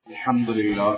الحمد لله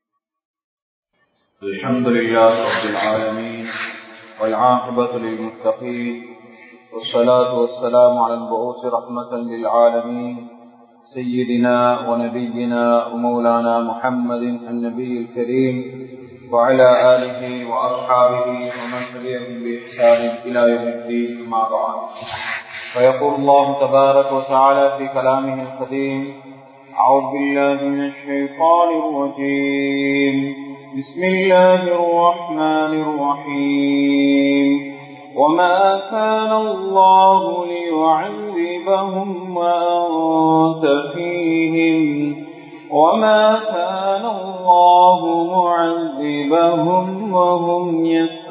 الحمد لله رب العالمين والعاقبة للمتقين والصلاة والسلام على المبعوث رحمة للعالمين سيدنا ونبينا ومولانا محمد النبي الكريم وعلى آله وأصحابه ومن تبعهم بإحسان إلى يوم الدين ما بعد فيقول الله تبارك وتعالى في كلامه القديم أعوذ بالله من الشيطان الرجيم بسم الله الرحمن الرحيم وما كان الله ليعذبهم وأنت فيهم وما كان الله معذبهم وهم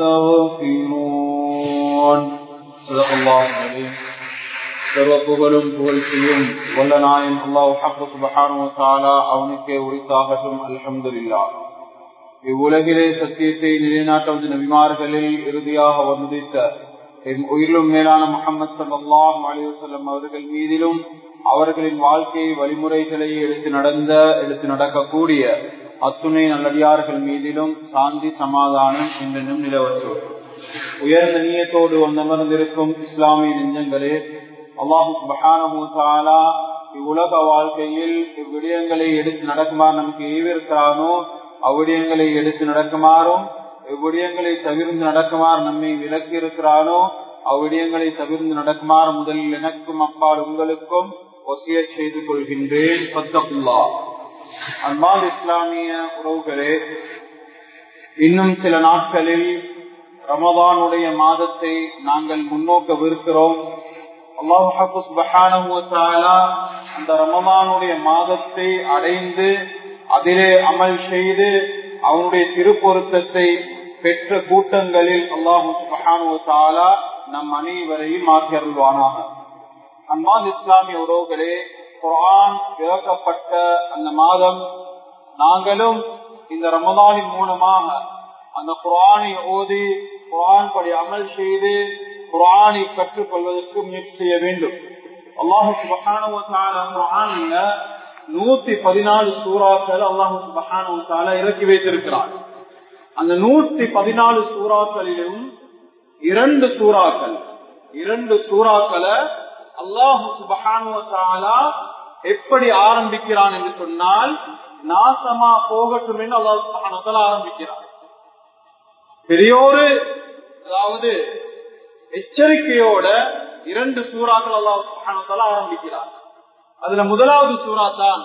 يستغفرون صدق الله العظيم சர்வ புகழும் புகழ்ச்சியும் வல்ல நாயன் அல்லாஹ் ஹக்கு சுபஹானு தாலா அவனுக்கே உரித்தாகட்டும் அல்ஹம்துலில்லா இவ்வுலகிலே சத்தியத்தை நிலைநாட்ட வந்து நபிமார்களில் இறுதியாக வந்துதித்த என் உயிரிலும் மேலான முகமது சல்லாஹ் அலிவசல்லம் அவர்கள் மீதிலும் அவர்களின் வாழ்க்கை வழிமுறைகளை எடுத்து நடந்த எடுத்து நடக்கக்கூடிய அத்துணை நல்லடியார்கள் மீதிலும் சாந்தி சமாதானம் என்றென்னும் நிலவற்று உயர்ந்த நீயத்தோடு வந்தமர்ந்திருக்கும் இஸ்லாமிய நெஞ்சங்களே அல்லாஹு சுபஹானா இவ்வுலக வாழ்க்கையில் இவ்விடயங்களை எடுத்து நடக்குமாறு நமக்கு ஏவிருக்கிறானோ அவ்விடயங்களை எடுத்து நடக்குமாறும் எவ்விடயங்களை தவிர்ந்து நடக்குமாறு நம்மை விலக்கி இருக்கிறானோ அவ்விடயங்களை தவிர்ந்து நடக்குமாறு முதலில் எனக்கும் அப்பால் உங்களுக்கும் ஒசிய செய்து கொள்கின்றேன் பத்தகுல்லா அன்பால் இஸ்லாமிய உறவுகளே இன்னும் சில நாட்களில் ரமதானுடைய மாதத்தை நாங்கள் முன்னோக்கவிருக்கிறோம் அந்த ரமமானுடைய மாதத்தை அடைந்து அதிலே அமல் செய்து அவனுடைய திருப்பொருத்தத்தை பெற்ற கூட்டங்களில் அல்லாஹு நம் அனைவரையும் மாற்றி அருள்வானாக அன்பான் இஸ்லாமிய உறவுகளே குரான் இறக்கப்பட்ட அந்த மாதம் நாங்களும் இந்த ரமதானின் மூலமாக அந்த குரானை ஓதி குரான் படி அமல் செய்து குரானை கற்றுக்கொள்வதற்கு முயற்சி செய்ய வேண்டும் அல்லாஹு குரான்ல நூத்தி பதினாலு சூறாக்கள் அல்லாஹு சுபஹான இறக்கி வைத்திருக்கிறார் அந்த நூத்தி பதினாலு சூறாக்களிலும் இரண்டு சூறாக்கள் இரண்டு சூறாக்களை அல்லாஹு சுபஹானுவத்தாலா எப்படி ஆரம்பிக்கிறான் என்று சொன்னால் நாசமா போகட்டும் என்று அல்லாஹு சுபஹானுவத்தாலா ஆரம்பிக்கிறார் பெரியோரு அதாவது எச்சரிக்கையோட இரண்டு சூறாக்கள் அல்லாஹ் ஆரம்பிக்கிறார் அதுல முதலாவது சூறா தான்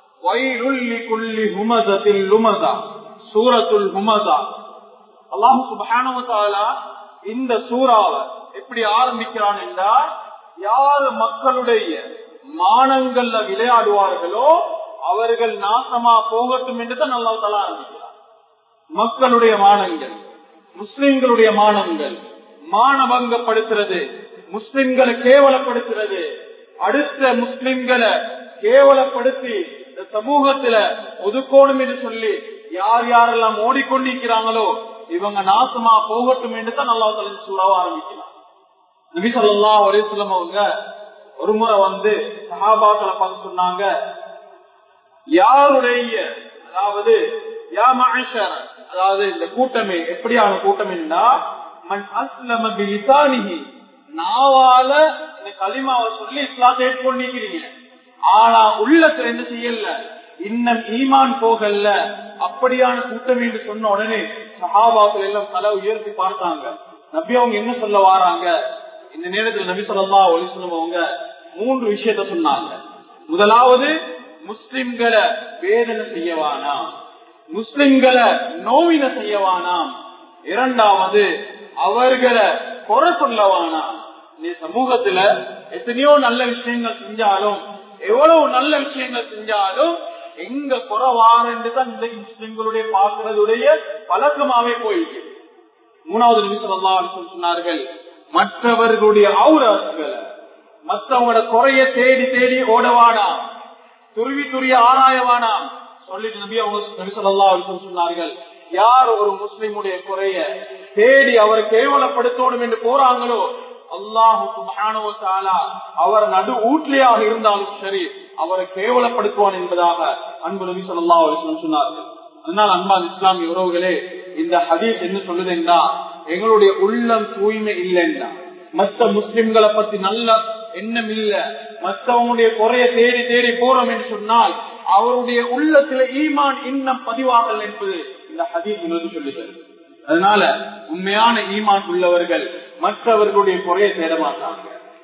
சூரத்துல் ஹுமதா அல்லாஹு சுபானுவத்தாலா இந்த சூறாவை எப்படி ஆரம்பிக்கிறான் என்றால் யாரு மக்களுடைய மானங்கள்ல விளையாடுவார்களோ அவர்கள் நாசமா போகட்டும் என்று தான் அல்லாஹ் தலா ஆரம்பிக்கிறார் மக்களுடைய மானங்கள் முஸ்லிம்களுடைய மானங்கள் மானபங்கப்படுத்துறது முஸ்லிம்களை கேவலப்படுத்துறது அடுத்த முஸ்லிம்களை கேவலப்படுத்தி இந்த சமூகத்துல ஒதுக்கோணும் என்று சொல்லி யார் யாரெல்லாம் ஓடிக்கொண்டிருக்கிறாங்களோ இவங்க நாசமா போகட்டும் என்று தான் நல்லா சூறாவ ஆரம்பிக்கலாம் நபி சொல்லா ஒரே சொல்லம் அவங்க ஒரு முறை வந்து சகாபாக்களை பார்த்து சொன்னாங்க யாருடைய அதாவது யா மனுஷர் அதாவது இந்த கூட்டமே எப்படியான கூட்டம் என்றா மண் அஸ்லம பிலிசானிஹி நாவால இந்த களிமாவை சொல்லி இஸ்லாத்தை ஏற்றுக்கொண்டிருக்கிறீங்க ஆனா உள்ளத்துல என்ன செய்யல இன்னும் ஈமான் போகல அப்படியான கூட்டம் என்று சொன்ன உடனே சஹாபாக்கள் எல்லாம் தலை உயர்த்தி பார்த்தாங்க நபி அவங்க என்ன சொல்ல வாராங்க இந்த நேரத்தில் நபி சொல்லா ஒளி சொல்லுவங்க மூன்று விஷயத்த சொன்னாங்க முதலாவது முஸ்லிம்களை வேதனை செய்யவானா முஸ்லிம்களை நோவின செய்யவானாம் இரண்டாவது அவர்களை குறை சொல்லவானா நீ சமூகத்துல எத்தனையோ நல்ல விஷயங்கள் செஞ்சாலும் எவ்வளவு நல்ல விஷயங்கள் செஞ்சாலும் எங்க குறைவான்னு தான் இந்த முஸ்லிம்களுடைய பார்க்கறதுடைய பழக்கமாவே போயிருக்கு மூணாவது நிமிஷம் சொன்னார்கள் மற்றவர்களுடைய அவுரங்களை மற்றவங்களோட குறைய தேடி தேடி ஓடவானாம் துருவி துரிய ஆராயவானாம் சொல்லிட்டு நபி அவங்க நபி சொல்லா சொன்னார்கள் யார் ஒரு முஸ்லிமுடைய குறைய தேடி அவரை கேவலப்படுத்தணும் என்று போறாங்களோ அல்லாஹு சுப்ஹானஹு வ தஆலா அவர் நடு ஊட்லியாக இருந்தாலும் சரி அவரை கேவலப்படுத்துவான் என்பதாக அன்பு நபி ஸல்லல்லாஹு அலைஹி வஸல்லம் சொன்னார்கள் அதனால் அன்பான் இஸ்லாமிய உறவுகளே இந்த ஹதீஸ் என்ன சொல்லுதுன்னா எங்களுடைய உள்ளம் தூய்மை இல்லைன்னா மற்ற முஸ்லிம்களை பத்தி நல்ல எண்ணம் இல்ல மற்றவங்களுடைய குறைய தேடி தேடி போறோம் என்று சொன்னால் அவருடைய உள்ளத்துல ஈமான் இன்னும் பதிவாகல் என்பது இந்த ஹதீஸ் உங்களுக்கு சொல்லுகிறது அதனால உண்மையான ஈமான் உள்ளவர்கள் மற்றவர்களுடைய குறைய தேட மாட்டாங்க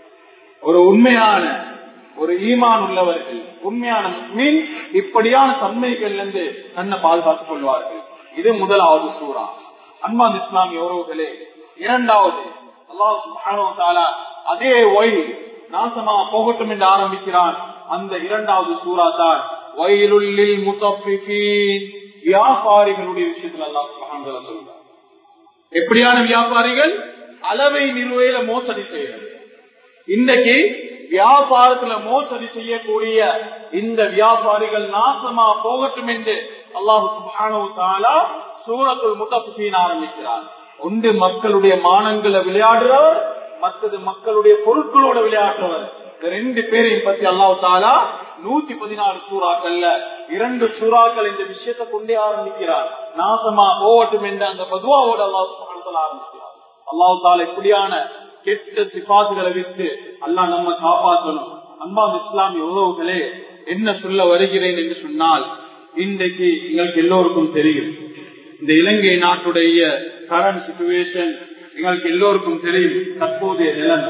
ஒரு உண்மையான ஒரு ஈமான் உள்ளவர்கள் உண்மையான மீன் இப்படியான தன்மைகள் இருந்து தன்னை பாதுகாத்துக் கொள்வார்கள் இது முதலாவது சூறா அன்பான் இஸ்லாமிய உறவுகளே இரண்டாவது அல்லாஹ் சுப்ஹானஹு வ தஆலா அதே ஒய் நாசமா போகட்டும் என்று ஆரம்பிக்கிறான் அந்த இரண்டாவது சூறா தான் வயலுள்ளில் முத்தப்பின் வியாபாரிகளுடைய விஷயத்தில் அல்லாஹ் சுப்ஹானஹு வ தஆலா சொல்றார் எப்படியான வியாபாரிகள் அளவை நிறுவையில மோசடி செய்யறது இன்றைக்கு வியாபாரத்துல மோசடி செய்யக்கூடிய இந்த வியாபாரிகள் நாசமா போகட்டும் என்று அல்லாஹு சுப்ஹானஹு தஆலா சூரத்துல் முத்தஃபிஃபீன் ஆரம்பிக்கிறார் ஒன்று மக்களுடைய மானங்களை விளையாடுறவர் மற்றது மக்களுடைய பொருட்களோட விளையாடுறவர் இந்த ரெண்டு பேரையும் பத்தி அல்லாஹு தாலா நூத்தி பதினாறு சூறாக்கள்ல இரண்டு சூறாக்கள் இந்த விஷயத்தை கொண்டே ஆரம்பிக்கிறார் நாசமா போகட்டும் என்ற அந்த பதுவாவோட அல்லாஹ் சுப்ஹானஹு தஆலா ஆரம்பிக்கிறார் அல்லாஹு தாலா இப்படியான கெட்ட சிபாத்துகளை விட்டு அல்லாஹ் நம்ம காப்பாற்றணும் அன்பாம் இஸ்லாமிய உறவுகளே என்ன சொல்ல வருகிறேன் என்று சொன்னால் இன்றைக்கு எங்களுக்கு எல்லோருக்கும் தெரியும் இந்த இலங்கை நாட்டுடைய கரண்ட் சுச்சுவேஷன் எங்களுக்கு எல்லோருக்கும் தெரியும் தற்போதைய நிலைமை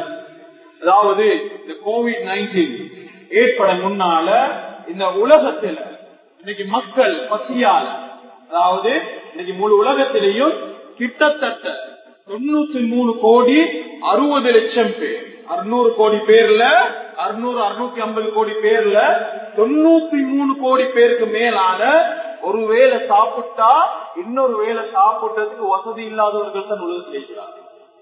அதாவது இந்த கோவிட் நைன்டீன் ஏற்பட முன்னால இந்த உலகத்துல இன்னைக்கு மக்கள் பசியால அதாவது இன்னைக்கு முழு உலகத்திலேயும் கிட்டத்தட்ட தொண்ணூத்தி மூணு கோடி அறுபது லட்சம் பேர் அறுநூறு கோடி பேர்ல அறுநூறு அறுநூத்தி ஐம்பது கோடி பேர்ல தொண்ணூத்தி மூணு கோடி பேருக்கு மேலான ஒரு வேளை சாப்பிட்டா இன்னொரு வேளை சாப்பிட்டதுக்கு வசதி இல்லாதவர்கள் தான் உலகத்தில் இருக்கிறார்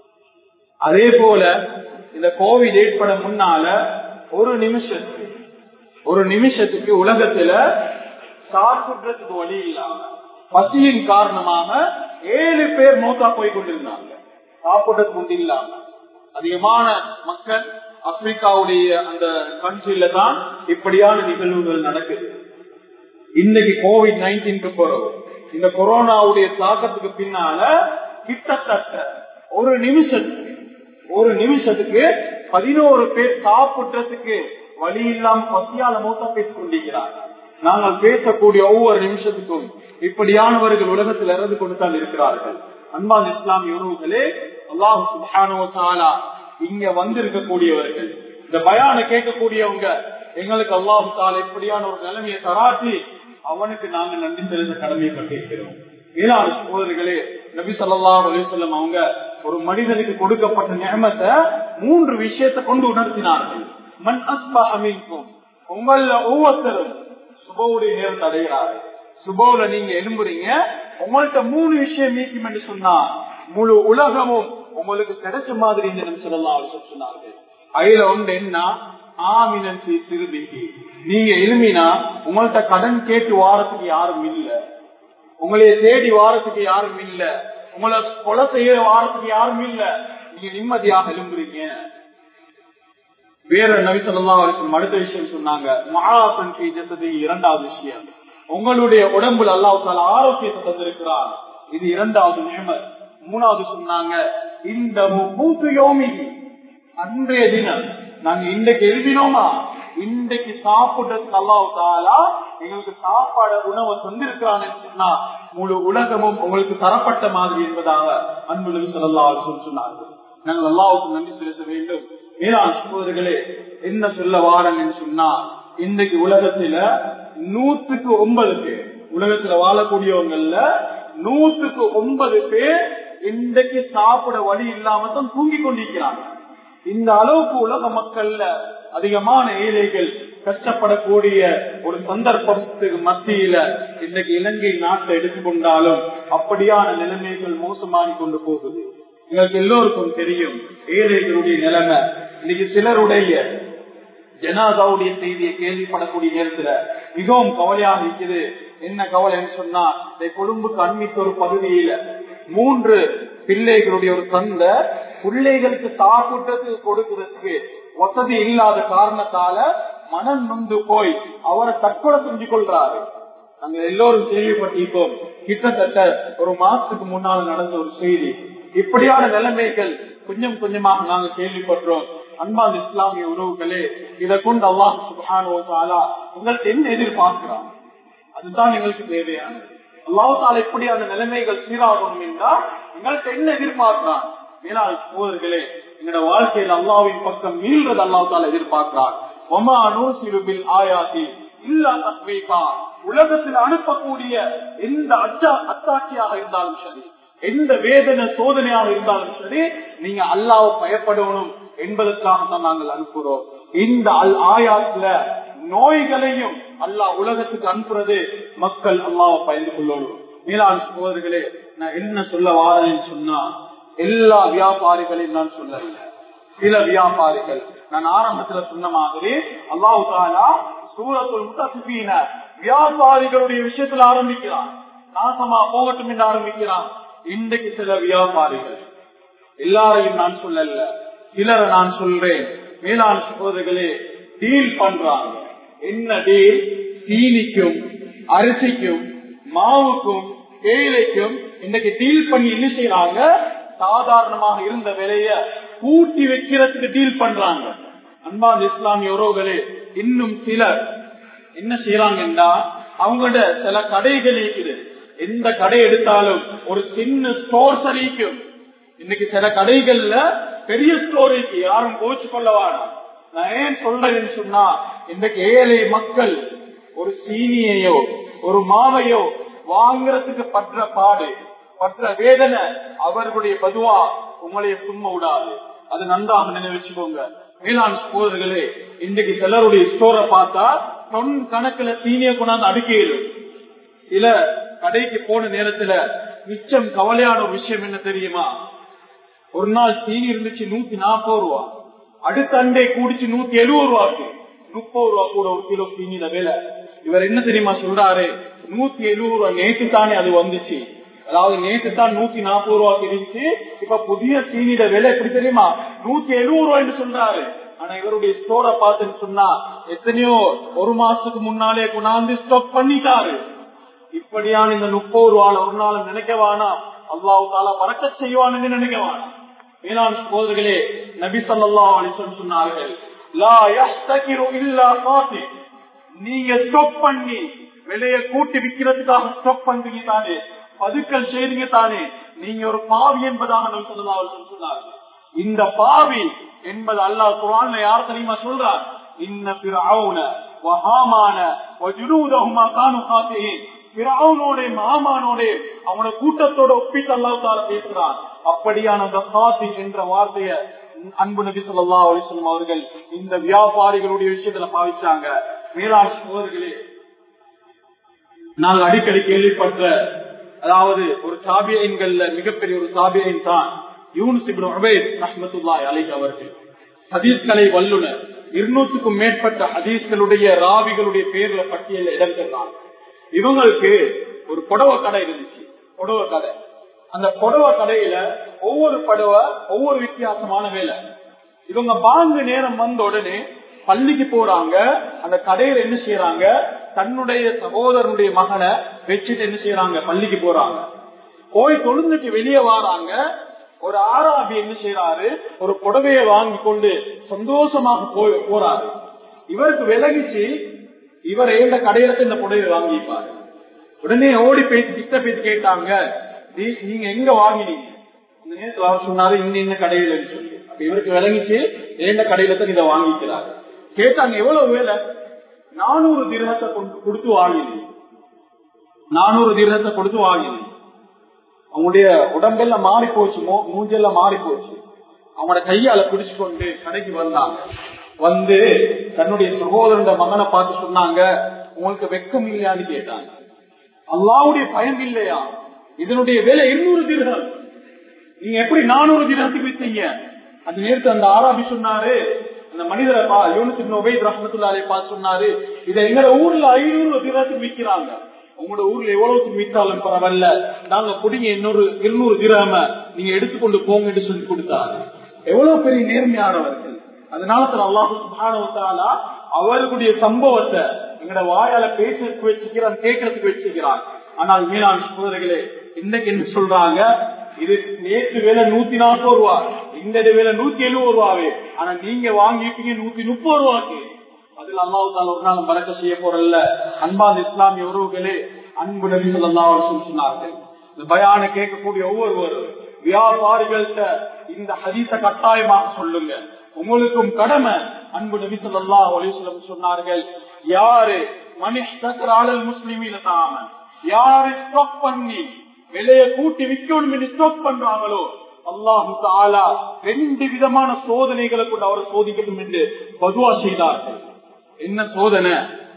அதே போல இந்த கோவிட் ஏற்பட முன்னால ஒரு நிமிஷத்துக்கு ஒரு நிமிஷத்துக்கு உலகத்துல சாப்பிடுறதுக்கு வழி இல்லாம பசியின் காரணமாக ஏழு பேர் மௌத்தா போய் கொண்டிருந்தாங்க சாப்பிடுறதுக்கு ஒன்று இல்லாம அதிகமான மக்கள் ஆப்பிரிக்காவுடைய அந்த கண்ட்ரில தான் இப்படியான நிகழ்வுகள் நடக்குது இன்னைக்கு கோவிட் நைன்டீனுக்கு பிறகு இந்த கொரோனாவுடைய தாக்கத்துக்கு பின்னால கிட்டத்தட்ட ஒரு நிமிஷத்துக்கு ஒரு நிமிஷத்துக்கு பதினோரு பேர் சாப்பிடுறதுக்கு வழி இல்லாம பசியால மூத்தா பேசிக் கொண்டிருக்கிறார் நாங்கள் பேசக்கூடிய ஒவ்வொரு நிமிஷத்துக்கும் இப்படியானவர்கள் உலகத்தில் இறந்து கொண்டுதான் இருக்கிறார்கள் அன்பான் இஸ்லாமிய உறவுகளே அல்லாஹு சுபானோ இங்க வந்திருக்கக்கூடியவர்கள் இந்த பயான கேட்கக்கூடியவங்க எங்களுக்கு அல்லாஹு தாலா எப்படியான ஒரு நிலைமையை தராட்டி அவனுக்கு நாங்க நன்றி செலுத்த கடமைப்பட்டிருக்கிறோம் மேலான சகோதரர்களே நபி சொல்லா அலிசல்லம் அவங்க ஒரு மனிதனுக்கு கொடுக்கப்பட்ட நியமத்தை மூன்று விஷயத்தை கொண்டு உணர்த்தினார்கள் மண் அஸ்பா அமைக்கும் உங்கள ஒவ்வொருத்தரும் சுபவுடைய நேரத்தை அடைகிறாரு சுபவுல நீங்க எழும்புறீங்க உங்கள்ட்ட மூணு விஷயம் மீக்கும் என்று சொன்னா முழு உலகமும் உங்களுக்கு கிடைச்ச மாதிரி இந்த நபி சொல்லா சொன்னார்கள் அதுல ஒன்று என்ன ஆமினன் சிறுபிக்கு நீங்க எழுமினா உங்கள்ட்ட கடன் கேட்டு வாரத்துக்கு யாரும் இல்ல உங்களைய தேடி வாரத்துக்கு யாரும் இல்ல உங்களை கொலை செய்ய வாரத்துக்கு யாரும் இல்ல நீங்க நிம்மதியாக எழும்புறீங்க வேற நபி சொல்லா அடுத்த விஷயம் சொன்னாங்க மகாசன் ஜசதி இரண்டாவது விஷயம் உங்களுடைய உடம்புல அல்லாஹால ஆரோக்கியத்தை தந்திருக்கிறார் இது இரண்டாவது நியமர் மூணாவது சொன்னாங்க இந்த மூத்து யோமிகி அன்றைய தினம் நாங்க இன்றைக்கு எழுதினோமா இன்றைக்கு சாப்பிடுறதுக்கு அல்லாஹ் தாலா எங்களுக்கு சாப்பாடு உணவை தந்திருக்கிறான்னு சொன்னா முழு உலகமும் உங்களுக்கு தரப்பட்ட மாதிரி என்பதாக அன்புலவி சொல்லா சொன்னார்கள் நாங்கள் அல்லாவுக்கு நன்றி செலுத்த வேண்டும் மேலாண் சகோதரர்களே என்ன சொல்ல வாரன்னு சொன்னா இன்றைக்கு உலகத்துல நூத்துக்கு ஒன்பது பேர் உலகத்துல வாழக்கூடியவங்கல்ல நூத்துக்கு ஒன்பது பேர் இன்றைக்கு சாப்பிட வழி இல்லாம தான் தூங்கி கொண்டிருக்கிறாங்க இந்த அளவுக்கு உலக மக்கள்ல அதிகமான ஏழைகள் கஷ்டப்படக்கூடிய ஒரு சந்தர்ப்பத்துக்கு மத்தியில இன்றைக்கு இலங்கை நாட்டை எடுத்துக்கொண்டாலும் அப்படியான நிலைமைகள் மோசமாகி கொண்டு போகுது எங்களுக்கு எல்லோருக்கும் தெரியும் ஏழைகளுடைய நிலைமை இன்னைக்கு சிலருடைய ஜனாதாவுடைய செய்தியை கேள்விப்படக்கூடிய நேரத்துல மிகவும் கவலையாக இருக்குது என்ன கவலைன்னு சொன்னா இந்த கொழும்புக்கு அண்மித்த ஒரு பகுதியில மூன்று பிள்ளைகளுடைய ஒரு தந்த பிள்ளைகளுக்கு சாப்பிட்டதுக்கு கொடுக்கிறதுக்கு வசதி இல்லாத காரணத்தால மனம் நொந்து போய் அவரை தற்கொலை செஞ்சு கொள்றாரு நாங்க எல்லோரும் கேள்விப்பட்டிருக்கோம் கிட்டத்தட்ட ஒரு மாசத்துக்கு முன்னால் நடந்த ஒரு செய்தி இப்படியான நிலைமைகள் கொஞ்சம் கொஞ்சமாக நாங்க கேள்விப்படுறோம் அன்பான் இஸ்லாமிய உறவுகளே இதை கொண்டு அல்லாஹ் சுபானுவத்தாலா உங்களுக்கு என்ன எதிர்பார்க்கிறான் அதுதான் எங்களுக்கு தேவையானது அல்லாஹால இப்படியான நிலைமைகள் சீராகணும் என்றால் எங்களுக்கு என்ன எதிர்பார்க்கிறான் மேலாள் சோதர்களே எங்களோட வாழ்க்கையில் அல்லாவின் பக்கம் மீள்றது அல்லாஹால எதிர்பார்க்கிறான் ஒமா நூசிலுபில் ஆயாத்தி இல்லா தத்வீகா உலகத்தில் அனுப்பக்கூடிய எந்த அச்சா அத்தாட்சியாக இருந்தாலும் சரி எந்த வேதனை சோதனையாக இருந்தாலும் சரி நீங்க அல்லாவை பயப்படணும் என்பதற்காக தான் நாங்கள் அனுப்புறோம் இந்த அல் ஆயாத்துல நோய்களையும் அல்லாஹ் உலகத்துக்கு அனுப்புறது மக்கள் அல்லாவை பயந்து கொள்ளணும் மேலாண் சோதர்களே நான் என்ன சொல்ல வாரேன்னு சொன்னா எல்லா வியாபாரிகளையும் நான் சொல்லல சில வியாபாரிகள் நான் ஆரம்பத்துல சொன்ன மாதிரி அல்லாஹு தாலா சூரத்துள் முத்தீன வியாபாரிகளுடைய விஷயத்துல ஆரம்பிக்கிறான் நாசமா போகட்டும் என்று ஆரம்பிக்கிறான் இன்றைக்கு சில வியாபாரிகள் எல்லாரையும் நான் சொல்லல சிலரை நான் சொல்றேன் மேலான சகோதரர்களே டீல் பண்றாங்க என்ன டீல் சீனிக்கும் அரிசிக்கும் மாவுக்கும் தேயிலைக்கும் இன்னைக்கு டீல் பண்ணி என்ன செய்யறாங்க சாதாரணமாக இருந்த விலைய கூட்டி வைக்கிறதுக்கு டீல் பண்றாங்க அன்பாந்த இஸ்லாமிய உறவுகளே இன்னும் சிலர் என்ன செய்யறாங்கன்னா அவங்களோட சில கடைகள் இருக்குது எந்த கடை எடுத்தாலும் ஒரு சின்ன ஸ்டோர் சரிக்கும் இன்னைக்கு சில கடைகள்ல பெரிய ஸ்டோர் இருக்கு யாரும் கோச்சு கொள்ள வேணாம் நான் ஏன் சொல்றேன்னு சொன்னா இன்றைக்கு ஏழை மக்கள் ஒரு சீனியையோ ஒரு மாவையோ வாங்குறதுக்கு பற்ற பாடு பற்ற வேதனை அவர்களுடைய பதுவா உங்களைய சும்மா விடாது அது நன்றாக நினைவச்சுக்கோங்க மேலாண் சகோதரர்களே இன்றைக்கு சிலருடைய ஸ்டோரை பார்த்தா தொன் கணக்குல சீனிய கொண்டாந்து அடுக்கிடும் சில கடைக்கு போன நேரத்துல மிச்சம் கவலையான ஒரு விஷயம் என்ன தெரியுமா ஒரு நாள் சீனி இருந்துச்சு நூத்தி நாற்பது ரூபா அடுத்த அண்டை கூடிச்சு நூத்தி எழுபது ரூபாக்கு முப்பது ரூபா கூட ஒரு கிலோ சீனியில வேலை இவர் என்ன தெரியுமா சொல்றாரு நூத்தி எழுபது ரூபா நேற்று தானே அது வந்துச்சு அதாவது நேற்று தான் நூத்தி நாற்பது ரூபாய்க்கு இருந்துச்சு இப்ப புதிய சீனியில விலை எப்படி தெரியுமா நூத்தி எழுபது ரூபாய்னு சொல்றாரு ஆனா இவருடைய ஸ்டோரை பார்த்துன்னு சொன்னா எத்தனையோ ஒரு மாசத்துக்கு முன்னாலே கொண்டாந்து ஸ்டாக் பண்ணிட்டாரு இப்படியான இந்த முப்பது ரூபால ஒரு நாள் நினைக்க வேணாம் அல்லாஹு தாலா பறக்க செய்வான்னு நினைக்க வேணாம் மேலாண் சகோதரர்களே நபி சல்லா அலிசன் சொன்னார்கள் லா யஸ்தகிரு இல்லா காத்தி நீங்க ஸ்டாக் பண்ணி விலைய கூட்டி விற்கிறதுக்காக ஸ்டாக் பண்றீங்க தானே பதுக்கல் செய்றீங்க தானே நீங்க ஒரு பாவி என்பதாக நபி சல்லா அலிசன் சொன்னார்கள் இந்த பாவி என்பது அல்லாஹ் குரான்ல யார் தெரியுமா சொல்றார் இன்ன பிறவுன வஹாமான வஜுனூதஹுமா கானு காத்தியின் பிறவுனோட மாமானோட அவனோட கூட்டத்தோட ஒப்பிட்டு அல்லாஹால பேசுறான் அப்படியான அந்த காத்தி என்ற வார்த்தைய அன்பு நபி சொல்லா அலிஸ்லம் அவர்கள் இந்த வியாபாரிகளுடைய விஷயத்துல பாவிச்சாங்க மேலாண் சோதர்களே நாங்கள் அடிக்கடி கேள்விப்பட்ட அதாவது ஒரு சாபியன்கள்ல மிகப்பெரிய ஒரு சாபியன் தான் அவர்கள் ஹதீஸ்களை வல்லுனர் இருநூற்றுக்கும் மேற்பட்ட ஹதீஸ்களுடைய ராவிகளுடைய பேர்ல பட்டியல இடம் பெறாங்க இவங்களுக்கு ஒரு புடவை கடை இருந்துச்சு புடவை கடை அந்த புடவை கடையில ஒவ்வொரு படவை ஒவ்வொரு வித்தியாசமான வேலை இவங்க பாங்கு நேரம் வந்த உடனே பள்ளிக்கு போறாங்க அந்த கடையில என்ன செய்யறாங்க தன்னுடைய சகோதரனுடைய மகனை வச்சுட்டு என்ன செய்யறாங்க பள்ளிக்கு போறாங்க போய் தொழுந்துட்டு வெளியே வராங்க ஒரு ஆராபி என்ன செய்யறாரு ஒரு புடவையை வாங்கி கொண்டு சந்தோஷமாக போய் போறாரு இவருக்கு விலகிச்சு இவர் எந்த கடையில இந்த புடவை வாங்கிப்பாரு உடனே ஓடி பேசி கிட்ட பேசி கேட்டாங்க நீங்க எங்க வாங்கினீங்க இந்த நேரத்தில் அவர் சொன்னாரு இந்த இந்த கடையில சொல்லி அப்ப இவருக்கு விளங்கிச்சு எந்த கடையில தான் இதை வாங்கிக்கிறாரு கேட்டாங்க எவ்வளவு வேலை நானூறு திரகத்தை கொடுத்து வாங்கினீங்க நானூறு திரகத்தை கொடுத்து வாங்கினீங்க அவங்களுடைய உடம்பெல்லாம் மாறி போச்சு மூஞ்செல்லாம் மாறி போச்சு அவங்களோட கையால பிடிச்சு கொண்டு கடைக்கு வந்தாங்க வந்து தன்னுடைய சகோதரன் மகனை பார்த்து சொன்னாங்க உங்களுக்கு வெக்கம் இல்லையான்னு கேட்டாங்க அல்லாவுடைய பயம் இல்லையா இதனுடைய விலை இருநூறு தீர்கம் நீங்க எப்படி நானூறு தீர்கத்துக்கு வித்தீங்க அந்த நேரத்து அந்த ஆராபி சொன்னாரு அந்த மனிதரை பா யூனிசிப் நோபை ரஹமத்துல்லாலே பார்த்து சொன்னாரு இதை எங்க ஊர்ல ஐநூறு தீர்கத்துக்கு விற்கிறாங்க உங்களோட ஊர்ல எவ்வளவு வித்தாலும் பரவாயில்ல நாங்க குடிங்க இன்னொரு இருநூறு கிராம நீங்க எடுத்துக்கொண்டு போங்கன்னு சொல்லி கொடுத்தாரு எவ்வளவு பெரிய நேர்மையானவர்கள் அதனால தான் அல்லாஹு சுபானவத்தாலா அவர்களுடைய சம்பவத்தை எங்கட வாயால பேசுறதுக்கு வச்சுக்கிறான் கேட்கறதுக்கு வச்சுக்கிறான் ஆனால் மீனான் சோதரிகளே இன்னைக்கு என்ன சொல்றாங்க இது நேற்று வேலை நூத்தி நாற்பது ரூபா இந்த வேலை நூத்தி எழுபது ரூபாவே ஆனா நீங்க வாங்கிட்டீங்க நூத்தி முப்பது ரூபாய்க்கு அதில் அல்லாஹால ஒரு நாள் பறக்க செய்ய போறல்ல அன்பாந்த இஸ்லாமிய உறவுகளே அன்பு நபி சொல்லா சொன்னார்கள் இந்த பயான கேட்கக்கூடிய ஒவ்வொருவரும் வியாபாரிகள்கிட்ட இந்த ஹதீச கட்டாயமாக சொல்லுங்க உங்களுக்கும் கடமை அன்பு நபி சொல்லா அலிஸ்லம் சொன்னார்கள் யாரு மனிஷ்டராளல் முஸ்லிமில தாம யாரு ஸ்டாக் பண்ணி விலையை கூட்டி விற்கணும் என்று ஸ்டாக் பண்றாங்களோ அல்லாஹு தாலா ரெண்டு விதமான சோதனைகளை கொண்டு அவரை சோதிக்கணும் என்று பதுவா செய்தார்கள் என்ன சோதனை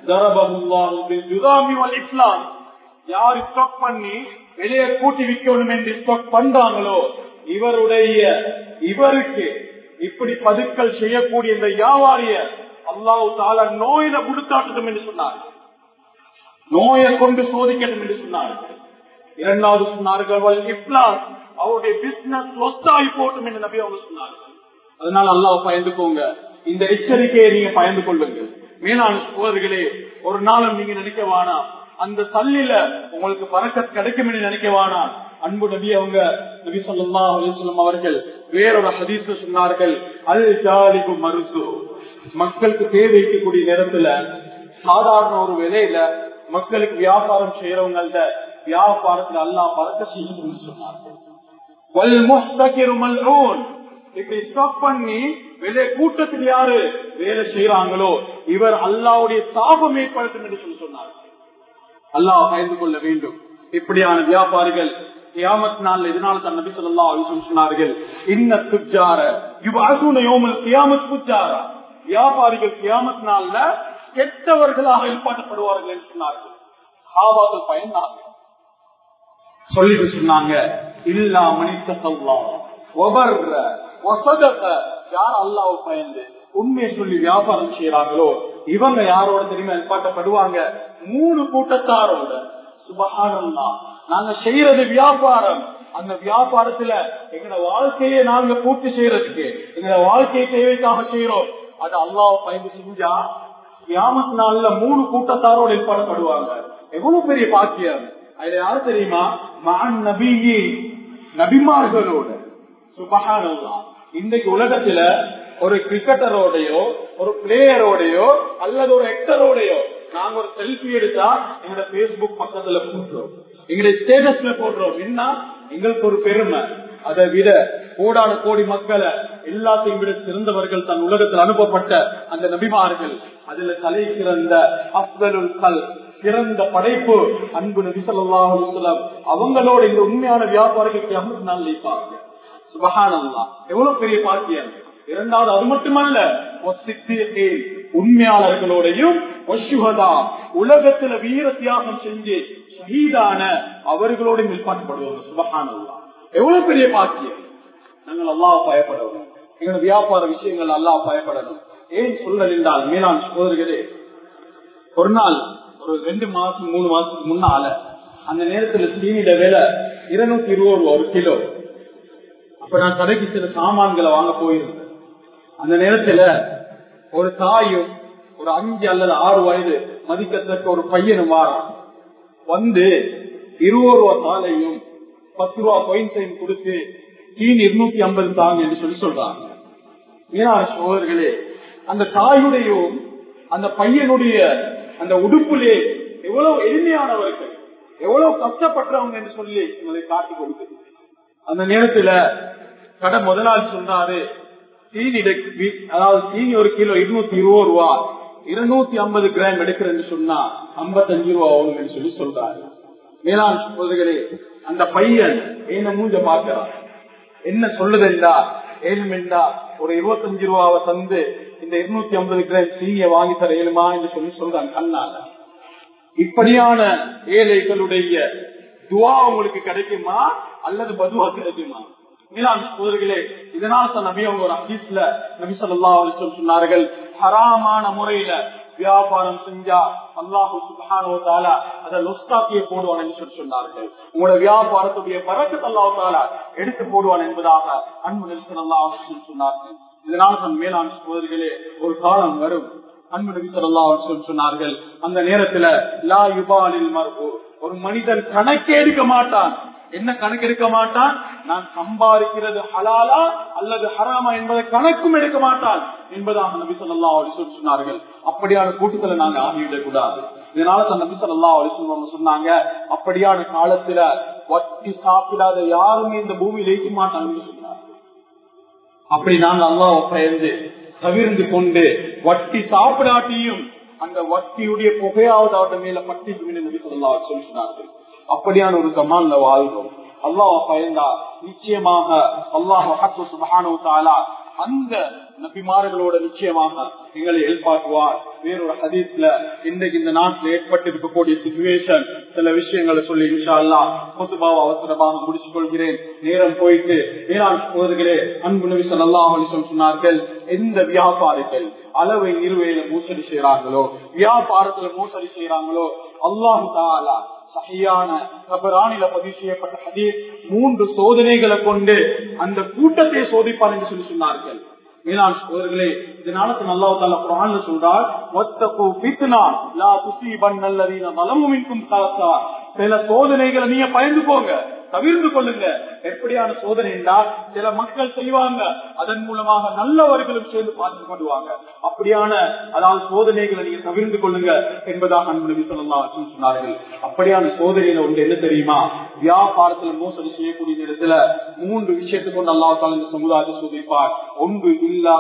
யார் ஸ்டாக் பண்ணி வெளியே கூட்டி விற்கணும் என்று ஸ்டாக் பண்றாங்களோ இவருடைய இவருக்கு இப்படி பதுக்கல் செய்யக்கூடிய இந்த வியாபாரிய அல்லாஹு தாலா நோயில கொடுத்தாட்டட்டும் என்று சொன்னார்கள் நோயை கொண்டு சோதிக்கட்டும் என்று சொன்னார்கள் இரண்டாவது சொன்னார்கள் இப்லாஸ் அவருடைய பிசினஸ் லொஸ்டாகி போட்டும் என்று நபி அவங்க சொன்னார்கள் அதனால அல்லாஹ் பயந்துக்கோங்க இந்த எச்சரிக்கையை நீங்க பயந்து கொள்ளுங்க மேலான சோதர்களே ஒரு நாளும் நீங்க நினைக்க வேணாம் அந்த தள்ளில உங்களுக்கு பறக்க கிடைக்கும் என்று நினைக்க வேணாம் அன்பு நபி அவங்க நபி சொல்லா அலிஸ்லாம் அவர்கள் வேறொரு ஹதீஸ் சொன்னார்கள் அல் ஜாலிபு மருத்து மக்களுக்கு தேவைக்கக்கூடிய நேரத்துல சாதாரண ஒரு விலையில மக்களுக்கு வியாபாரம் செய்யறவங்கள்ட்ட வியாபாரத்துல அல்லா பறக்க செய்யும் சொன்னார்கள் இப்படி ஸ்டாப் பண்ணி வெளியே கூட்டத்தில் யாரு வேலை செய்யறாங்களோ இவர் அல்லாவுடைய தாபம் ஏற்படுத்தும் என்று சொல்லி சொன்னார் அல்லாஹ் பயந்து கொள்ள வேண்டும் இப்படியான வியாபாரிகள் கியாமத் நாள் இதனால தான் நபி சொல்லா சொன்னார்கள் இன்ன துஜார யுவாசுன யோமல் கியாமத் துஜாரா வியாபாரிகள் கியாமத் நாள்ல கெட்டவர்களாக ஏற்பாட்டப்படுவார்கள் என்று சொன்னார்கள் ஹாபாக்கள் பயந்தார்கள் சொல்லிட்டு சொன்னாங்க இல்லா மனிதல்லா ஒபர்ற வசதத்தை யார் அல்லாவை பயந்து உண்மையை சொல்லி வியாபாரம் செய்யறாங்களோ இவங்க யாரோட தெரியுமா ஏற்பாட்டப்படுவாங்க மூணு கூட்டத்தாரோட சுபகானம்னா நாங்க செய்யறது வியாபாரம் அந்த வியாபாரத்துல எங்களோட வாழ்க்கையை நாங்க பூர்த்தி செய்யறதுக்கு எங்களோட வாழ்க்கை தேவைக்காக செய்யறோம் அது அல்லாவை பயந்து செஞ்சா கியாமத் நாள்ல மூணு கூட்டத்தாரோட ஏற்பாடுபடுவாங்க எவ்வளவு பெரிய பாக்கியம் அதுல யாரு தெரியுமா மகன் நபியே நபிமார்களோட சுபகானல்லா இன்றைக்கு உலகத்துல ஒரு கிரிக்கெட்டரோடையோ ஒரு பிளேயரோடையோ அல்லது ஒரு ஆக்டரோடையோ நாங்க ஒரு செல்ஃபி எடுத்தா எங்களோட பேஸ்புக் பக்கத்துல போடுறோம் எங்களுடைய ஸ்டேட்டஸ்ல போடுறோம் என்ன எங்களுக்கு ஒரு பெருமை அதை விட கோடான கோடி மக்களை எல்லாத்தையும் விட சிறந்தவர்கள் தன் உலகத்தில் அனுப்பப்பட்ட அந்த நபிமார்கள் அதுல தலை சிறந்த அப்தலுல் கல் சிறந்த படைப்பு அன்பு நபி சொல்லாம் அவங்களோட இந்த உண்மையான வியாபாரிகளுக்கு அமர்ந்து நாள் வைப்பாங்க சுபகானல்லா எவ்வளவு பெரிய பாக்கியம் இரண்டாவது அது மட்டுமல்ல உண்மையாளர்களோடையும் உலகத்துல வீர தியாகம் செஞ்சு ஷஹீதான அவர்களோட நிற்பாட்டப்படுவாங்க சுபகானல்லா எவ்வளவு பெரிய பாக்கியம் நாங்கள் அல்லாஹ் பயப்படணும் எங்களோட வியாபார விஷயங்கள் அல்லாஹ் பயப்படணும் ஏன் சொல்லல் என்றால் மேலாண் சோதர்களே ஒரு நாள் ஒரு ரெண்டு மாசம் மூணு மாசத்துக்கு முன்னால அந்த நேரத்துல சீனிட விலை இருநூத்தி இருபது ரூபா ஒரு கிலோ அப்ப நான் கடைக்கு சில சாமான்களை வாங்க போயிருந்தேன் அந்த நேரத்துல ஒரு தாயும் ஒரு அஞ்சு அல்லது ஆறு வயது மதிக்கத்தக்க ஒரு பையனும் வாரான் வந்து இருபது ரூபா தாலையும் பத்து ரூபா கொயின்சைன் கொடுத்து தீன் இருநூத்தி ஐம்பது தாங்க என்று சொல்லி சொல்றாங்க மீனான சோதர்களே அந்த தாயுடையும் அந்த பையனுடைய அந்த உடுப்புலே எவ்வளவு எளிமையானவர்கள் எவ்வளவு கஷ்டப்பட்டவங்க என்று சொல்லி உங்களை காட்டி கொடுக்குது அந்த நேரத்துல கடை முதலாளி சொல்றாரு தீனி அதாவது தீனி ஒரு கிலோ இருநூத்தி இருபது ரூபா இருநூத்தி ஐம்பது கிராம் எடுக்கிறேன்னு சொன்னா ஐம்பத்தஞ்சு ரூபா ஆகும் சொல்லி சொல்றாரு மேலாண் சோதர்களே அந்த பையன் என்ன மூஞ்ச பார்க்கிறான் என்ன சொல்லுதென்றா ஏழுமெண்டா ஒரு இருபத்தஞ்சு ரூபாவை தந்து இந்த இருநூத்தி ஐம்பது கிராம் சீனிய வாங்கி தர ஏழுமா என்று சொல்லி சொல்றாங்க கண்ணால இப்படியான ஏழைகளுடைய துவா உங்களுக்கு கிடைக்குமா அல்லது பதுவா கிடைக்குமா சோதர்களே இதனால தான் நபி அவங்க ஒரு ஹதீஸ்ல நபி சொல்லா சொன்னார்கள் ஹராமான முறையில வியாபாரம் செஞ்சா அல்லாஹு சுபானோ தாலா அதை லொஸ்தாக்கிய போடுவான் என்று சொல்லி சொன்னார்கள் உங்களோட வியாபாரத்துடைய பறக்கத்தை அல்லாஹ் தாலா எடுத்து போடுவான் என்பதாக அன்பு நெல்சன் அல்லாஹ் சொன்னார்கள் இதனால் தன் மேலாண் சோதரிகளே ஒரு காலம் வரும் அன்பு நபி சொல்லா சொன்னார்கள் அந்த நேரத்துல லா யுபாலில் மரபு ஒரு மனிதன் கணக்கே எடுக்க மாட்டான் என்ன கணக்கு எடுக்க மாட்டான் நான் சம்பாதிக்கிறது ஹலாலா அல்லது ஹராமா என்பதை கணக்கும் எடுக்க மாட்டான் என்பதாக நபி சொல்லா சொன்னார்கள் அப்படியான கூட்டத்துல நாங்க ஆகிவிடக் கூடாது இதனால தான் நபி சொல்லா சொன்னாங்க அப்படியான காலத்துல வட்டி சாப்பிடாத யாருமே இந்த பூமியில இருக்க மாட்டாங்கன்னு சொன்னாங்க அப்படி நாங்க அல்லாஹ் பயந்து தவிர்ந்து கொண்டு வட்டி சாப்பிடாட்டியும் அந்த வட்டியுடைய புகையாவது அவருடைய மேல பட்டி நபி சொல்லா சொன்னார்கள் அப்படியான ஒரு சமான்ல வாழ்றோம் அல்லாஹ் பயந்தா நிச்சயமாக அல்லாஹ் சுபஹானு தாலா அந்த நபிமார்களோட நிச்சயமாக எங்களை எழுப்பாக்குவார் வேறொரு ஹதீஸ்ல இன்றைக்கு இந்த நாட்டில் ஏற்பட்டு இருக்கக்கூடிய சுச்சுவேஷன் சில விஷயங்களை சொல்லி இன்ஷா அல்லா பொதுபாவ அவசரமாக முடிச்சு கொள்கிறேன் நேரம் போயிட்டு வேளாண் சோதர்களே அன்பு நபி சொல்லாஹ் சொன்னார்கள் எந்த வியாபாரிகள் அளவை நிறுவையில மோசடி செய்யறாங்களோ வியாபாரத்துல மோசடி செய்யறாங்களோ அல்லாஹு தாலா சகையான கபரானில பதிவு செய்யப்பட்ட ஹதீஸ் மூன்று சோதனைகளை கொண்டு அந்த கூட்டத்தை சோதிப்பார் என்று சொல்லி சொன்னார்கள் மேலாண் சோதர்களே இதனால அல்லாஹ் தாலா குரான்ல சொல்றார் ஒத்தகு பித்னா லா துசீபன் நல்லதீன நலமுமின்கும் கலத்தா சில சோதனைகளை நீங்க பயந்து போங்க தவிர்த்து கொள்ளுங்க எப்படியான சோதனை என்றால் சில மக்கள் செய்வாங்க அதன் மூலமாக நல்லவர்களும் சேர்ந்து பார்த்து கொள்வாங்க அப்படியான அதாவது சோதனைகளை நீங்க தவிர்த்து கொள்ளுங்க என்பதாக அன்பு நபி சொல்லலாம் சொன்னார்கள் அப்படியான சோதனையில ஒன்று என்ன தெரியுமா வியாபாரத்துல மோசடி செய்யக்கூடிய நேரத்துல மூன்று விஷயத்தை கொண்டு அல்லாஹ் தால இந்த சமுதாயத்தை சோதிப்பார் ஒன்று இல்லா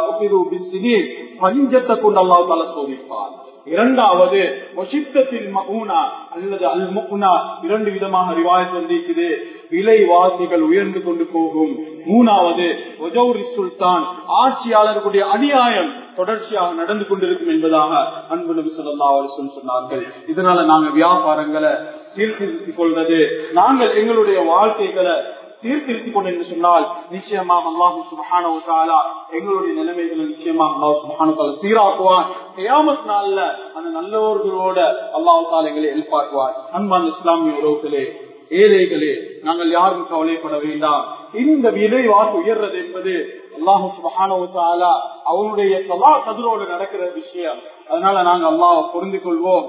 பஞ்சத்தை கொண்டு அல்லாஹ் தால சோதிப்பார் இரண்டாவது வசித்தத்தில் மகுனா அல்லது அல் முகுனா இரண்டு விதமாக ரிவாயத் வந்திருக்குது விலைவாசிகள் உயர்ந்து கொண்டு போகும் மூணாவது ஒஜௌரி சுல்தான் ஆட்சியாளர்களுடைய அநியாயம் தொடர்ச்சியாக நடந்து கொண்டிருக்கும் என்பதாக அன்பு நபி சொல்லா சொன்னார்கள் இதனால நாங்க வியாபாரங்களை சீர்திருத்திக் கொள்வது நாங்கள் எங்களுடைய வாழ்க்கைகளை சீர்திருத்திக் கொண்டு என்று சொன்னால் நிச்சயமாக அல்லாஹு சுபஹான எங்களுடைய நிலைமைகளை நிச்சயமாக அல்லாஹு சுபஹான சீராக்குவான் கியாமத் நாள்ல அந்த நல்லவர்களோட அல்லாஹு தாலா எங்களை எழுப்பாக்குவார் அன்பான் இஸ்லாமிய உறவுகளே ஏழைகளே நாங்கள் யாரும் கவலைப்பட வேண்டாம் இந்த விலைவாசி உயர்றது என்பது அல்லாஹு சுபஹான அவனுடைய சலா கதிரோடு நடக்கிற விஷயம் அதனால நாங்க அல்லாஹ் பொருந்து கொள்வோம்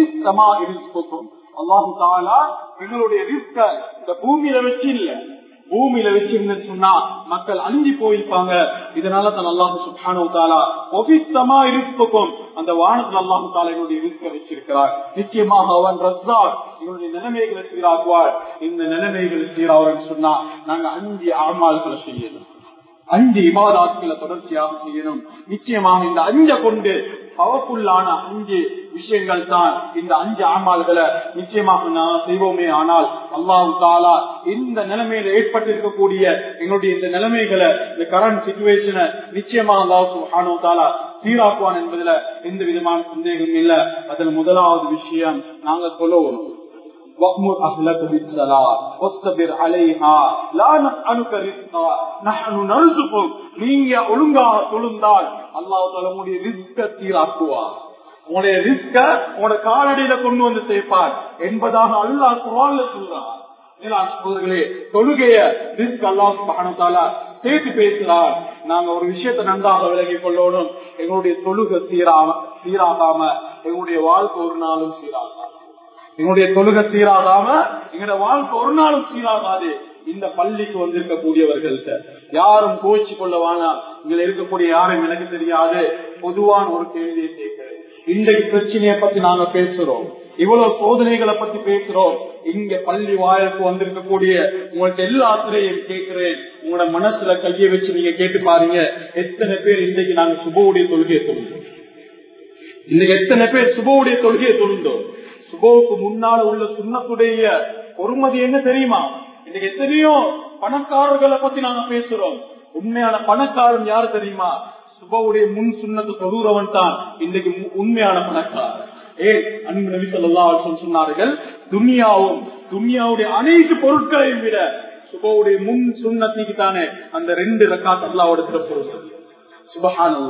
அல்லாஹு தாலா எங்களுடைய ரிஸ்க இந்த பூமியில வச்சு இல்ல பூமியில வச்சிருந்து சொன்னா மக்கள் அழிஞ்சு போயிருப்பாங்க இதனால தான் அல்லாஹு சுபானு தாலா ஒபித்தமா இருக்கும் அந்த வானத்தில் அல்லாஹு தாலா எங்களுடைய ரிஸ்க வச்சிருக்கிறார் நிச்சயமாக அவன் ரஸ்தார் எங்களுடைய நிலைமைகளை சீராக்குவார் இந்த நிலைமைகள் சீராவர் சொன்னா நாங்க அஞ்சு ஆமால்களை செய்யணும் அஞ்சு இபாதாத்களை தொடர்ச்சியாக செய்யணும் நிச்சயமாக இந்த அஞ்ச கொண்டு பவர்ஃபுல்லான அஞ்சு விஷயங்கள் தான் இந்த அஞ்சு ஆமால்களை நிச்சயமாக நான் செய்வோமே ஆனால் அல்லாஹு தாலா இந்த நிலைமையில ஏற்பட்டிருக்கக்கூடிய எங்களுடைய இந்த நிலைமைகளை இந்த கரண்ட் சுச்சுவேஷனை நிச்சயமாக அல்லாஹு ஹானோ தாலா சீராக்குவான் என்பதுல எந்த விதமான சந்தேகம் இல்ல அதுல முதலாவது விஷயம் நாங்க சொல்லுவோம் وأمر أهلك بالصلاة واصطبر عليها لا نسألك رزقا نحن نرزقك நீங்க ஒழுங்காக தொழுந்தால் அல்லாஹ் தலமுடைய ரிஸ்க சீராக்குவார் உங்களுடைய ரிஸ்க உங்களோட காலடியில கொண்டு வந்து சேர்ப்பார் என்பதாக அல்லாஹ் குரான்ல சொல்றார் சகோதரர்களே தொழுகைய ரிஸ்க் அல்லாஹ் பகனத்தால சேர்த்து பேசுறார் நாங்க ஒரு விஷயத்தை நன்றாக விலகி கொள்ளணும் எங்களுடைய தொழுகை சீராம சீராகாம எங்களுடைய வாழ்க்கை ஒரு நாளும் சீராகாம எங்களுடைய தொழுகை சீராகாம எங்களுடைய வாழ்க்கை ஒரு நாளும் சீராகாது இந்த பள்ளிக்கு வந்திருக்கக்கூடியவர்கள்ட்ட யாரும் கோச்சு கொள்ள வேணாம் இங்க இருக்கக்கூடிய யாரும் எனக்கு தெரியாது பொதுவான ஒரு கேள்வியை கேட்கிறேன் இன்றைக்கு பிரச்சனையை பத்தி நாங்க பேசுறோம் இவ்வளவு சோதனைகளை பத்தி பேசுறோம் இங்க பள்ளி வாயிலுக்கு வந்திருக்கக்கூடிய உங்கள்ட்ட எல்லா ஆசிரியையும் கேட்கிறேன் உங்களோட மனசுல கையை வச்சு நீங்க கேட்டு பாருங்க எத்தனை பேர் இன்றைக்கு நாங்க சுபவுடைய தொழுகையை தொழுந்தோம் இன்னைக்கு எத்தனை பேர் சுபவுடைய தொழுகையை தொழுந்தோம் சுபோவுக்கு முன்னால உள்ள சுண்ணத்துடைய பொறுமதி என்ன தெரியுமா இன்னைக்கு எத்தனையோ பணக்காரர்களை பத்தி நாங்க பேசுறோம் உண்மையான பணக்காரன் யாரு தெரியுமா சுபவுடைய முன் சுண்ணத்து தொழுறவன் தான் இன்னைக்கு உண்மையான பணக்காரன் ஏ அன்பு நபி சொல்லா சொன்னார்கள் துனியாவும் துனியாவுடைய அனைத்து பொருட்களையும் விட சுபவுடைய முன் சுண்ணத்திக்கு தானே அந்த ரெண்டு ரக்காத் அல்லாவோட பொருள் சுபஹான் அல்லா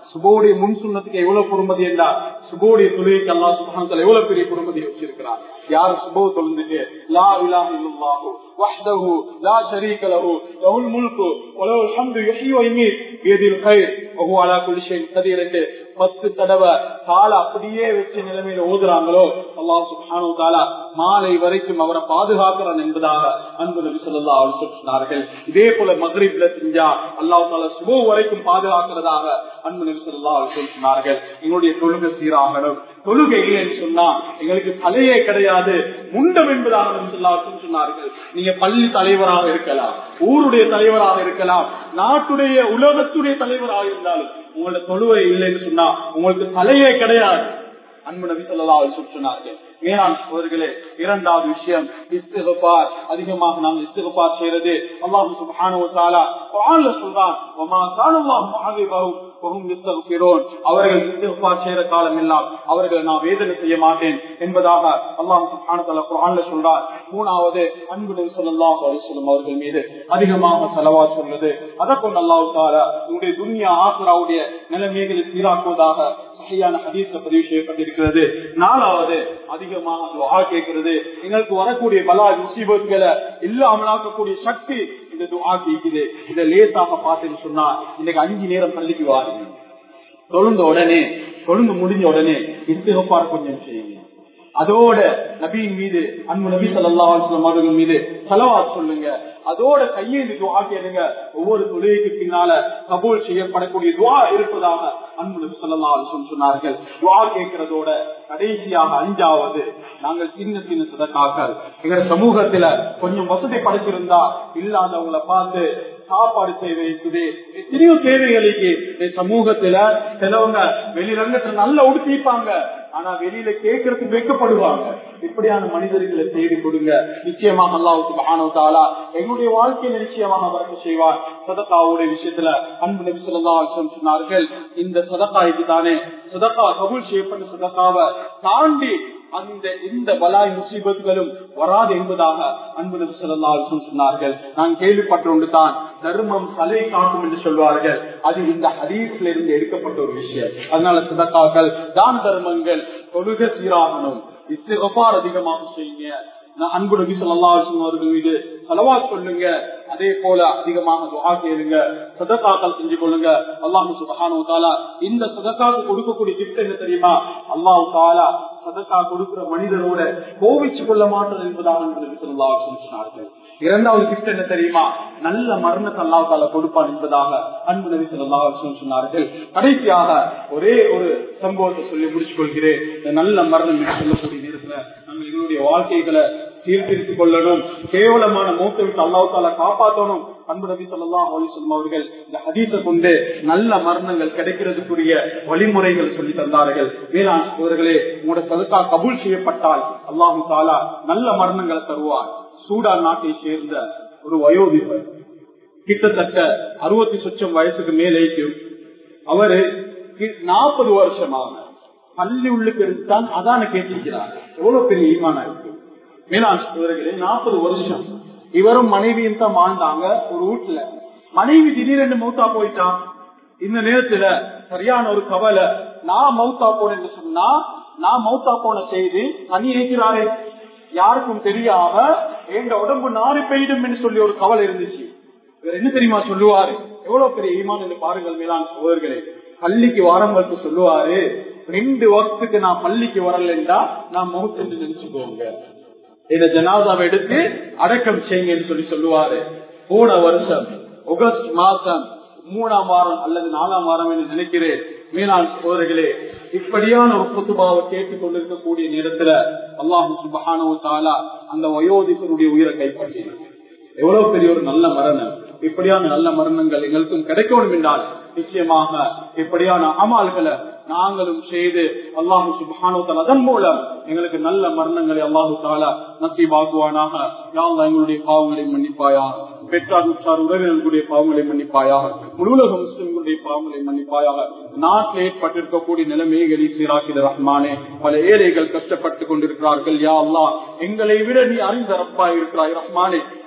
சுபோடைய முன் சுண்ணத்துக்கு எவ்வளவு பொறுமதி என்றா சுபோடைய தொழுகைக்கு அல்லா சுபானத்துல எவ்வளவு பெரிய பொறுமதி வச்சிருக்கிறார் யார் சுபோ தொழுந்துட்டு லா இலா இல்லல்லாஹு வஹ்தஹு லா ஷரீக லஹு லஹுல் முல்கு வலஹுல் ஹம்து யுஹ்யி வ யுமீத் பியதில் கைர் வஹு அலா குல்லி ஷைஇன் கதீர் என்று பத்து தடவை கால அப்படியே வச்ச நிலைமையில ஓதுறாங்களோ அல்லாஹ் சுப்ஹானஹு தஆலா மாலை வரைக்கும் அவரை பாதுகாக்கிறான் என்பதாக அன்பு நபி ஸல்லல்லாஹு அலைஹி வஸல்லம் சொன்னார்கள் இதே போல மக்ரிப்ல செஞ்சா அல்லாஹ் தஆலா சுபோ வரைக்கும் பாதுகாக்கிறதாக அன்பு நபி ஸல்லல்லாஹு அலைஹி வஸல்லம் சொன்னார்கள் எங்களுடைய தொழுகை சீராகணும் தொழுகை இல்லைன்னு சொன்னா எங்களுக்கு தலையே கிடையாது முண்டம் என்பதாக நபி ஸல்லல்லாஹு அலைஹி வஸல்லம் சொன்னார்கள் நீங்க பள்ளி தலைவராக இருக்கலாம் ஊருடைய தலைவராக இருக்கலாம் நாட்டுடைய உலகத்துடைய தலைவராக இருந்தாலும் உங்களோட தொழுவை இல்லைன்னு சொன்னா உங்களுக்கு தலையே கிடையாது அன்பு நபி சொல்லா சொன்னார்கள் மேலாண் சோதர்களே இரண்டாவது விஷயம் இஸ்திகபார் அதிகமாக நாம் இஸ்திகபார் செய்யறது அல்லாஹு சுப்ஹானஹு வ தஆலா குர்ஆன்ல சொல்றான் வமா கானல்லாஹு முஅذிபஹும் வஹும் யஸ்தக்பிரூன் அவர்கள் இஸ்திகபார் செய்யற காலம் எல்லாம் அவர்கள் நான் வேதனை செய்ய மாட்டேன் என்பதாக அல்லாஹ் சுப்ஹானஹு வ தஆலா குர்ஆன்ல சொல்றார் மூணாவது அன்பு நபி ஸல்லல்லாஹு அலைஹி வஸல்லம் அவர்கள் மீது அதிகமாக ஸலவாத் சொல்றது அதற்கொண்டு அல்லாஹ் தஆலா உங்களுடைய துன்யா ஆசிராவுடைய நிலைமைகளை சீராக்குவதாக சஹியான ஹதீஸ்ல பதிவு செய்யப்பட்டிருக்கிறது நாலாவது அதிகமாக துஆ கேட்கிறது எங்களுக்கு வரக்கூடிய பலா முசீபத்துகளை இல்லாமலாக்கக்கூடிய சக்தி இந்த துஆ கேட்குது இதை லேசாக பார்த்தேன்னு சொன்னா இன்னைக்கு அஞ்சு நேரம் பள்ளிக்கு வாருங்க தொழுந்த உடனே தொழுந்து முடிஞ்ச உடனே இஸ்திகபார் கொஞ்சம் செய்யுங்க அதோட நபியின் மீது அன்பு நபி சல்லா அலுவலம் அவர்கள் மீது செலவாத் சொல்லுங்க அதோட கையேந்தி துவா கேளுங்க ஒவ்வொரு தொழிலுக்கு பின்னால கபூல் செய்யப்படக்கூடிய துவா இருப்பதாக அன்பு நபி சல்லா அலுவலம் சொன்னார்கள் துவா கேட்கிறதோட கடைசியாக அஞ்சாவது நாங்கள் சின்ன சின்ன சதக்காக்கள் எங்க சமூகத்துல கொஞ்சம் வசதி படைச்சிருந்தா இல்லாதவங்களை பார்த்து சாப்பாடு தேவை இருக்குது எத்தனையோ தேவைகளுக்கு இந்த சமூகத்துல சிலவங்க வெளிரங்கத்துல நல்லா உடுத்திப்பாங்க ஆனா வெளியில கேட்கறதுக்கு வைக்கப்படுவாங்க இப்படியான மனிதர்களை தேடி கொடுங்க நிச்சயமாக அல்லாஹ் சுபஹானஹு தஆலா எங்களுடைய வாழ்க்கையில நிச்சயமாக வரக்கு செய்வார் சதகாவுடைய விஷயத்துல அன்பு நபி ஸல்லல்லாஹு அலைஹி வஸல்லம் சொன்னார்கள் இந்த சதகா இதுதானே சதகா கபூல் செய்யப்பட்ட சதகாவை தாண்டி அந்த இந்த பலாய் முசீபத்துகளும் வராது என்பதாக அன்பு நபி ஸல்லல்லாஹு அலைஹி வஸல்லம் சொன்னார்கள் நான் கேள்விப்பட்ட ஒன்று தான் தர்மம் தலை காக்கும் என்று சொல்வார்கள் அது இந்த ஹதீஸ்ல இருந்து எடுக்கப்பட்ட ஒரு விஷயம் அதனால சதக்காக்கள் தான் தர்மங்கள் தொழுக சீராகணும் இஸ்திகபார் அதிகமாக செய்யுங்க நான் அன்பு நபி ஸல்லல்லாஹு அலைஹி வஸல்லம் அவர்கள் மீது ஸலவாத் சொல்லுங்க அதே போல அதிகமாக துஆ கேளுங்க சதகாக்கள் செஞ்சு கொள்ளுங்க அல்லாஹ் சுப்ஹானஹு வ தஆலா இந்த சதகாக்கு கொடுக்கக்கூடிய கிஃப்ட் என்ன தெரியுமா அல்லாஹ் தஆலா சதக்கா கொடுக்கிற மனிதரோட கோவிச்சு கொள்ள மாட்டது என்பதாக நபி ஸல்லல்லாஹு அலைஹி வஸல்லம் சொன்னார்கள் இரண்டாவது கிஃப்ட் என்ன தெரியுமா நல்ல மரணத்தை அல்லாஹ் தாலா கொடுப்பான் என்பதாக அன்பு நபி ஸல்லல்லாஹு அலைஹி வஸல்லம் சொன்னார்கள் கடைசியாக ஒரே ஒரு சம்பவத்தை சொல்லி முடிச்சுக் கொள்கிறேன் இந்த நல்ல மரணம் என்று சொல்லக்கூடிய நேரத்துல நம்ம எங்களுடைய வாழ்க்கைகளை சீர்திருத்திக் கொள்ளணும் கேவலமான மூத்தை விட்டு அல்லாஹ் தாலா காப்பாற்றணும் அன்பு நபி ஸல்லல்லாஹு அலைஹி வஸல்லம் அவர்கள் இந்த ஹதீஸை கொண்டு நல்ல மரணங்கள் கிடைக்கிறதுக்குரிய வழிமுறைகள் சொல்லி தந்தார்கள் வேளாண் சோதர்களே உங்களோட சதக்கா கபூல் செய்யப்பட்டால் அல்லாஹு தாலா நல்ல மரணங்களை தருவார் சூடான் நாட்டை சேர்ந்த ஒரு வயோதிபர் கிட்டத்தட்ட அறுபத்தி சொச்சம் வயசுக்கு மேலேக்கும் அவரு நாற்பது வருஷமாக பள்ளி உள்ளுக்கு இருந்துதான் அதான கேட்டிருக்கிறார் எவ்வளவு பெரிய ஈமானா இருக்கு மேலாண் சோதர்களே நாற்பது வருஷம் இவரும் மனைவியும் தான் வாழ்ந்தாங்க ஒரு வீட்டுல மனைவி திடீரென்று மௌத்தா போயிட்டான் இந்த நேரத்துல சரியான ஒரு கவலை நான் மௌத்தா போனேன்னு சொன்னா நான் மௌத்தா போன செய்தி தனி இருக்கிறாரே யாருக்கும் தெரியாம எங்க உடம்பு நாரி பெய்டும் என்று சொல்லி ஒரு கவலை இருந்துச்சு இவர் என்ன தெரியுமா சொல்லுவாரு எவ்வளவு பெரிய ஈமான் என்று பாருங்கள் மேலான சோதர்களே பள்ளிக்கு வாரங்களுக்கு சொல்லுவாரு ரெண்டு வக்துக்கு நான் பள்ளிக்கு வரலன்றா நான் மௌத் என்று நினைச்சுக்கோங்க இந்த ஜனாதாவை எடுத்து அடக்கம் செய்யுங்கன்னு சொல்லி சொல்லுவாரு போன வருஷம் ஆகஸ்ட் மாசம் மூணாம் வாரம் அல்லது நாலாம் வாரம் என்று நினைக்கிறேன் மேலாண் சோதர்களே இப்படியான ஒரு புத்துபாவை கேட்டுக் கொண்டிருக்கக்கூடிய நேரத்துல அல்லாஹு சுபஹானோ தாலா அந்த வயோதிபருடைய உயிரை கைப்பற்றினார் எவ்வளவு பெரிய ஒரு நல்ல மரணம் இப்படியான நல்ல மரணங்கள் எங்களுக்கும் கிடைக்கணும் என்றால் நிச்சயமாக இப்படியான அமால்களை நாங்களும் செய்து அல்லாஹு சுபானோ அதன் மூலம் எங்களுக்கு நல்ல மரணங்களை அல்லாஹு தாலா நசீபாக்குவானாக யாழ்லா எங்களுடைய பாவங்களை மன்னிப்பாயாக பெற்றார் உற்றார் உறவினர்களுடைய பாவங்களை மன்னிப்பாயாக முழுலக முஸ்லிம்களுடைய பாவங்களை மன்னிப்பாயாக நாட்டில் ஏற்பட்டிருக்கக்கூடிய நிலைமைகளை சீராக்கிட ரஹ்மானே பல ஏழைகள் கஷ்டப்பட்டுக் கொண்டிருக்கிறார்கள் யா அல்லா எங்களை விட நீ அறிந்த ரப்பா இருக்கிறாய் ரஹ்மானே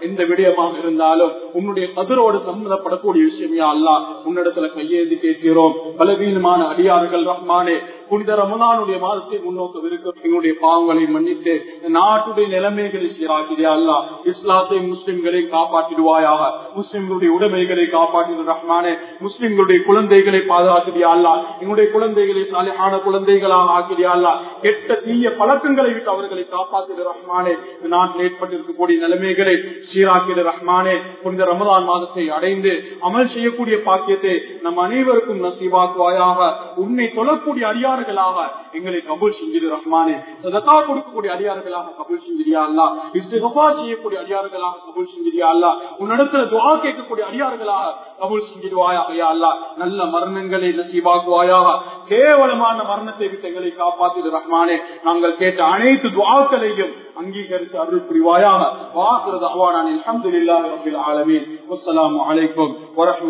எந்த விடயமாக இருந்தாலும் உன்னுடைய கதிரோடு சம்பந்தப்படக்கூடிய விஷயம் யா அல்லா உன்னிடத்துல கையேந்தி கேட்கிறோம் பலவீனமான அடியார்கள் ரஹ்மானே புனித ரமதானுடைய மாதத்தை முன்னோக்கவிருக்கும் எங்களுடைய பாவங்களை மன்னித்து நாட்டுடைய நிலைமைகளை சீராக்கிறியா அல்லா இஸ்லாத்தை முஸ்லிம்களை காப்பாற்றிடுவாயாக முஸ்லிம்களுடைய உடைமைகளை காப்பாற்றிடு ரஹ்மானே முஸ்லிம்களுடைய குழந்தைகளை பாதுகாக்கிறியா அல்லா எங்களுடைய குழந்தைகளை சாலையான குழந்தைகளாக ஆக்கிறியா அல்லா கெட்ட தீய பழக்கங்களை விட்டு அவர்களை காப்பாற்றிடு ரஹ்மானே இந்த நாட்டில் ஏற்பட்டிருக்கக்கூடிய நிலைமைகளை சீராக்கிடு ரஹ்மானே புனித ரமதான் மாதத்தை அடைந்து அமல் செய்யக்கூடிய பாக்கியத்தை நம் அனைவருக்கும் நசீவாக்குவாயாக உன்னை சொல்லக்கூடிய அடியார்களாக எங்களை கபூல் செஞ்சிரு ரஹ்மானே சதக்கா கொடுக்கக்கூடிய அடியார்களாக கபூல் செஞ்சிரியா அல்லா இஸ்திகபா செய்யக்கூடிய அடியார்களாக கபூல் செஞ்சிரியா அல்லா உன்னிடத்துல துவா கேட்கக்கூடிய அடியார்களாக கபூல் செஞ்சிடுவாயாக யா அல்லா நல்ல மரணங்களை நசீவாக்குவாயாக கேவலமான மரணத்தை விட்டு எங்களை காப்பாத்திடு ரஹ்மானே நாங்கள் கேட்ட அனைத்து துவாக்களையும் அங்கீகரித்து அருள் புரிவாயாக வாக்குறது அவானான் அலமதுல்லாஹி ரபில் ஆலமீன் அஸ்ஸலாமு அலைக்கும் வரஹ்மத்துல்லாஹி